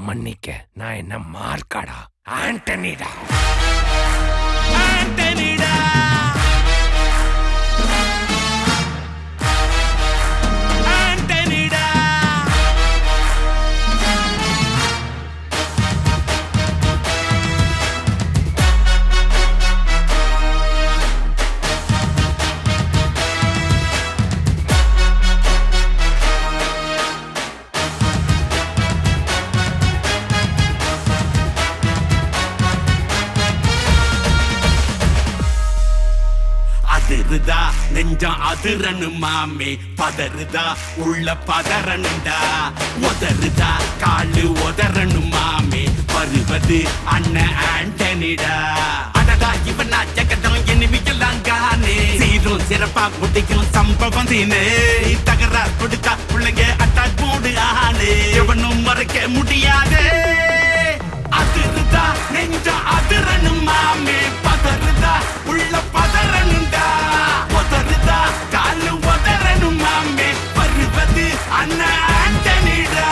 மன்னிக்க நான் என்ன மார்க்காடா ஆண்டனிடா ஆண்டனிடா ஆண்டனிடா அதிருதா நெஞ்சம் அதிரனு மாமே பதறுதா உள்ள பதறனுண்டா உதறுதா காலு உதறனு மாமே வருவது அண்ணன் ஆண்டனிடா அடடா இவனா ஜெகதம் எனிமிக்கலாம் கானே சீரும் சிறப்பா முடிக்கும் சம்பவம் தீனே தகரா கொடுத்தா பிள்ளைங்க அட்டாக் போடு ஆனே எவனும் மறைக்க முடியாதே அதிருதா நெஞ்சம் அதிரனு மாமே பதறுதா உள்ள பதறனுண்டா உதறுதா காலு உதறனு மாமே வருவது அண்ணன் ஆண்டனிடா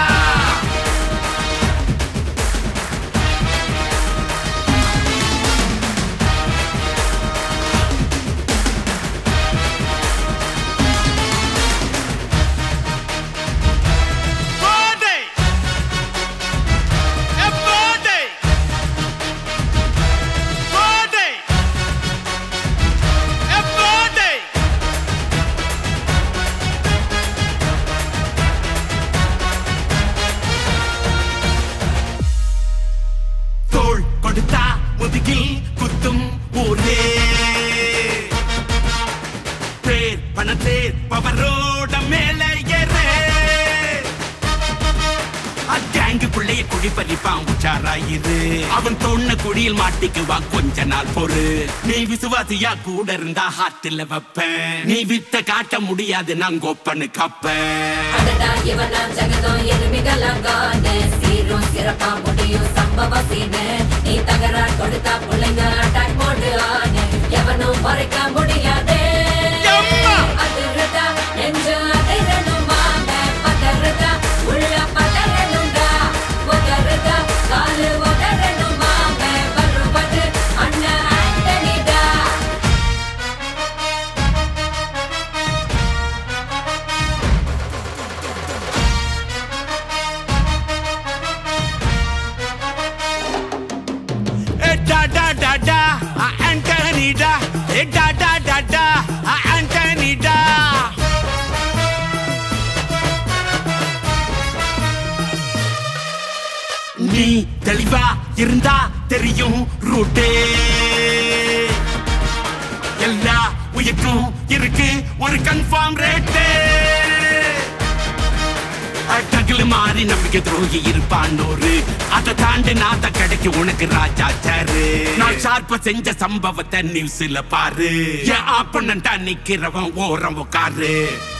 Body! A body! Body! A body! தோள் கொடுத்தா முதுகில் குத்தும் ஊரே பேர் பணத்தேர் பவரோட மேலே ஏறே அக்கேங்கு பிள்ளைய குடி பறிப்பான் உச்சாராயிரு அவன் தொன்ன குடியில் மாட்டிக்குவான் கொஞ்ச நாள் பொறு நீ விசுவாசியா கூட இருந்தா ஹார்ட்ல வைப்பேன் நீ வித்த காட்ட முடியாது நான் கொப்பனு கப்பேன் அடடா இவனா ஜெகதம் எருமிகளாங்கானே சீரும் சிறப்பா முடியும் சம்பவ சீனு நீ தகராறு கொடுத்தா பிள்ளைங்க அட்டாக் போடு ஆனு எவனும் மறைக்க முடியாதே எம்மா! அதிருதா நெஞ்சு அதிரணும் மாம பதறுதா உள்ள பதறணும்டா உதறுதா காலு உதறணும் மாம வருவது அண்ணன் ஆண்டனிடா Eh, da da da da, ah, Anthony da. Eh, da da da da, ah, Anthony da. நீ தெளிவா இருந்தா தெரியும் ரூட்டே எல்லா உயிர்க்கும் இருக்கு ஒரு கன்ஃபார்ம் ரேட்டே டகுல மாறி நம்பிக்கை துரோகி இருப்பான் ஒரு அதை தாண்டி நாத்த கிடைக்கு உனக்கு ராஜா சாரு நான் ஷார்ப்ப செஞ்ச சம்பவத்தை நியூஸ்ல பாரு என் ஆப்பனண்டா நிக்கிறவன் ஓரம் உட்காரு